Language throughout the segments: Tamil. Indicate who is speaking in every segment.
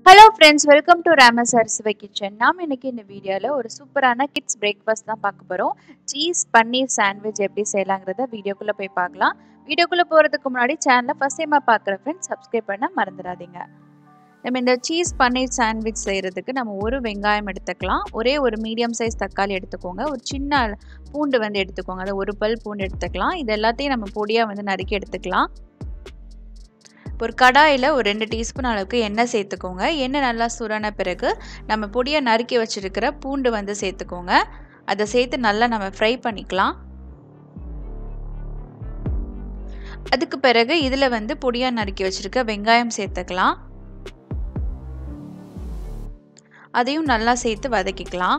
Speaker 1: hello friends welcome to Rama's Arusuvai kitchen நாம் இன்னைக்கு இந்த வீடியோவில் ஒரு சூப்பரான கிட்ஸ் பிரேக்ஃபாஸ்ட் தான் பார்க்க போகிறோம் சீஸ் பன்னீர் சாண்ட்விச் எப்படி செய்யலாங்கிறத வீடியோக்குள்ளே போய் பார்க்கலாம் வீடியோக்குள்ளே போகிறதுக்கு முன்னாடி சேனலை ஃபஸ்ட் டைமாக பார்க்குற ஃப்ரெண்ட்ஸ் சப்ஸ்கிரைப் பண்ண மறந்துடாதீங்க நம்ம இந்த சீஸ் பன்னீர் சாண்ட்விச் செய்கிறதுக்கு நம்ம ஒரு வெங்காயம் எடுத்துக்கலாம் ஒரே ஒரு மீடியம் சைஸ் தக்காளி எடுத்துக்கோங்க ஒரு சின்ன பூண்டு வந்து எடுத்துக்கோங்க அதை ஒரு பல் பூண்டு எடுத்துக்கலாம் இது எல்லாத்தையும் நம்ம பொடியாக வந்து நறுக்கி எடுத்துக்கலாம் ஒரு கடாயில் ஒரு ரெண்டு டீஸ்பூன் அளவுக்கு எண்ணெய் சேர்த்துக்கோங்க எண்ணெய் நல்லா சுரான பிறகு நம்ம பொடியாக நறுக்கி வச்சுருக்கிற பூண்டு வந்து சேர்த்துக்கோங்க அதை சேர்த்து நல்லா நம்ம ஃப்ரை பண்ணிக்கலாம் அதுக்கு பிறகு இதில் வந்து பொடியாக நறுக்கி வச்சுருக்க வெங்காயம் சேர்த்துக்கலாம் அதையும் நல்லா சேர்த்து வதக்கிக்கலாம்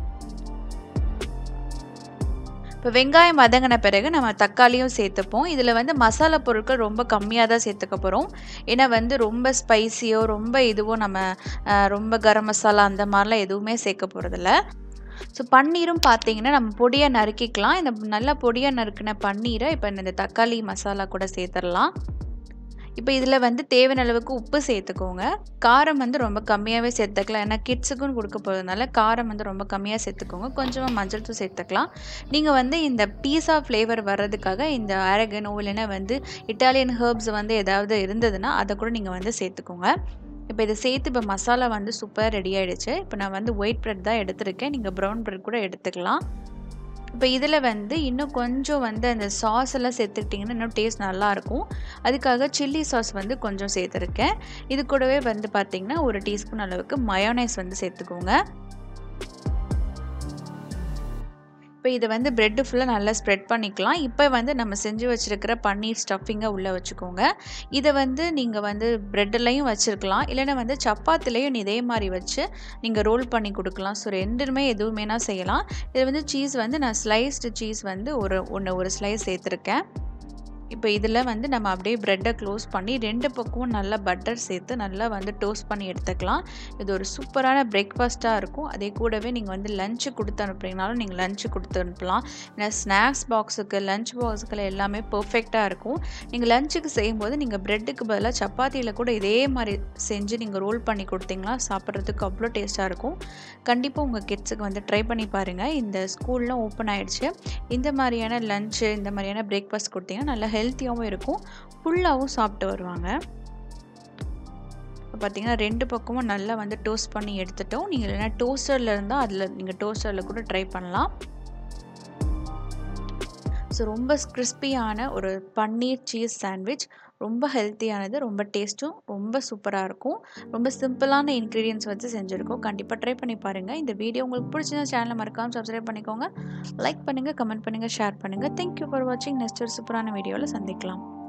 Speaker 1: இப்போ வெங்காயம் வதங்கின பிறகு நம்ம தக்காளியும் சேர்த்துப்போம் இதில் வந்து மசாலா பொருட்கள் ரொம்ப கம்மியாக தான் சேர்த்துக்க போகிறோம் ஏன்னா வந்து ரொம்ப ஸ்பைசியோ ரொம்ப இதுவோ நம்ம ரொம்ப கரம் மசாலா அந்த மாதிரிலாம் எதுவுமே சேர்க்க போகிறதில்ல ஸோ பன்னீரும் பார்த்தீங்கன்னா நம்ம பொடியாக நறுக்கிக்கலாம் இந்த நல்லா பொடியாக நறுக்கின பன்னீரை இப்போ இந்த தக்காளி மசாலா கூட சேர்த்துடலாம் இப்போ இதில் வந்து தேவையான அளவுக்கு உப்பு சேர்த்துக்கோங்க காரம் வந்து ரொம்ப கம்மியாகவே சேர்த்துக்கலாம் ஏன்னா கிட்ஸுக்கும் கொடுக்க போகிறதுனால காரம் வந்து ரொம்ப கம்மியாக சேர்த்துக்கோங்க கொஞ்சமாக மஞ்சள் தூள் சேர்த்துக்கலாம் நீங்கள் வந்து இந்த பீஸா ஃப்ளேவர் வர்றதுக்காக இந்த அரகனோ இல்லைன்னா வந்து இட்டாலியன் ஹர்ப்ஸ் வந்து ஏதாவது இருந்ததுன்னா அதை கூட நீங்கள் வந்து சேர்த்துக்கோங்க இப்போ இதை சேர்த்து இப்போ மசாலா வந்து சூப்பராக ரெடி ஆகிடுச்சு இப்போ நான் வந்து ஒயிட் ப்ரெட் தான் எடுத்திருக்கேன் நீங்கள் ப்ரௌன் ப்ரெட் கூட எடுத்துக்கலாம் இப்போ இதில் வந்து இன்னும் கொஞ்சம் வந்து அந்த சாஸ் எல்லாம் சேர்த்துக்கிட்டிங்கன்னா இன்னும் டேஸ்ட் நல்லாயிருக்கும் அதுக்காக சில்லி சாஸ் வந்து கொஞ்சம் சேர்த்துருக்கேன் இது கூடவே வந்து பார்த்திங்கன்னா ஒரு டீஸ்பூன் அளவுக்கு மயோனைஸ் வந்து சேர்த்துக்கோங்க இப்போ இதை வந்து ப்ரெட்டு ஃபுல்லாக நல்லா ஸ்ப்ரெட் பண்ணிக்கலாம் இப்போ வந்து நம்ம செஞ்சு வச்சுருக்கிற பன்னீர் ஸ்டஃபிங்கை உள்ளே வச்சுக்கோங்க இதை வந்து நீங்கள் வந்து ப்ரெட்டிலையும் வச்சுருக்கலாம் இல்லைன்னா வந்து சப்பாத்திலையும் இதே மாதிரி வச்சு நீங்கள் ரோல் பண்ணி கொடுக்கலாம் ஸோ ரெண்டுமே எதுவுமேனா செய்யலாம் இது வந்து சீஸ் வந்து நான் ஸ்லைஸ்டு சீஸ் வந்து ஒரு ஒன்று ஒரு ஸ்லைஸ் சேர்த்துருக்கேன் இப்போ இதில் வந்து நம்ம அப்படியே ப்ரெட்டை க்ளோஸ் பண்ணி ரெண்டு பக்கமும் நல்லா பட்டர் சேர்த்து நல்லா வந்து டோஸ்ட் பண்ணி எடுத்துக்கலாம் இது ஒரு சூப்பரான பிரேக்ஃபாஸ்ட்டாக இருக்கும் அதே கூடவே நீங்கள் வந்து லஞ்சு கொடுத்து அனுப்புறீங்கனாலும் நீங்கள் லஞ்சு கொடுத்து அனுப்பலாம் ஏன்னா ஸ்நாக்ஸ் பாக்ஸுக்கு லஞ்ச் பாக்ஸுக்கு எல்லாமே பர்ஃபெக்டாக இருக்கும் நீங்கள் லஞ்சுக்கு செய்யும்போது நீங்கள் ப்ரெட்டுக்கு பதிலாக சப்பாத்தியில் கூட இதே மாதிரி செஞ்சு நீங்கள் ரோல் பண்ணி கொடுத்தீங்கன்னா சாப்பிட்றதுக்கு அவ்வளோ டேஸ்ட்டாக இருக்கும் கண்டிப்பாக உங்கள் கிட்ஸுக்கு வந்து ட்ரை பண்ணி பாருங்கள் இந்த ஸ்கூல்லாம் ஓப்பன் ஆகிடுச்சு இந்த மாதிரியான லஞ்சு இந்த மாதிரியான பிரேக்ஃபாஸ்ட் கொடுத்தீங்கன்னா நல்லா ஹெல்த்தியாகவும் இருக்கும் ஃபுல்லாகவும் சாப்பிட்டு வருவாங்க இப்போ பார்த்தீங்கன்னா ரெண்டு பக்கமும் நல்லா வந்து டோஸ்ட் பண்ணி எடுத்துட்டோம் நீங்கள் இல்லைனா டோஸ்டரில் இருந்தால் அதில் நீங்கள் டோஸ்டரில் கூட ட்ரை பண்ணலாம் ஸோ ரொம்ப கிறிஸ்பியான ஒரு பன்னீர் சீஸ் சாண்ட்விச் ரொம்ப ஹெல்த்தியானது ரொம்ப டேஸ்ட்டும் ரொம்ப சூப்பராக இருக்கும் ரொம்ப சிம்பிளான இன்க்ரீடியன்ஸ் வச்சு செஞ்சுருக்கோம் கண்டிப்பாக ட்ரை பண்ணி பாருங்கள் இந்த வீடியோ உங்களுக்கு பிடிச்சிருந்தா சேனலை மறக்காமல் சப்ஸ்கிரைப் பண்ணிக்கோங்க லைக் பண்ணுங்கள் கமெண்ட் பண்ணுங்கள் ஷேர் பண்ணுங்கள் தேங்க்யூ ஃபார் வாட்சிங் நெக்ஸ்ட் ஒரு சூப்பரான வீடியோவில் சந்திக்கலாம்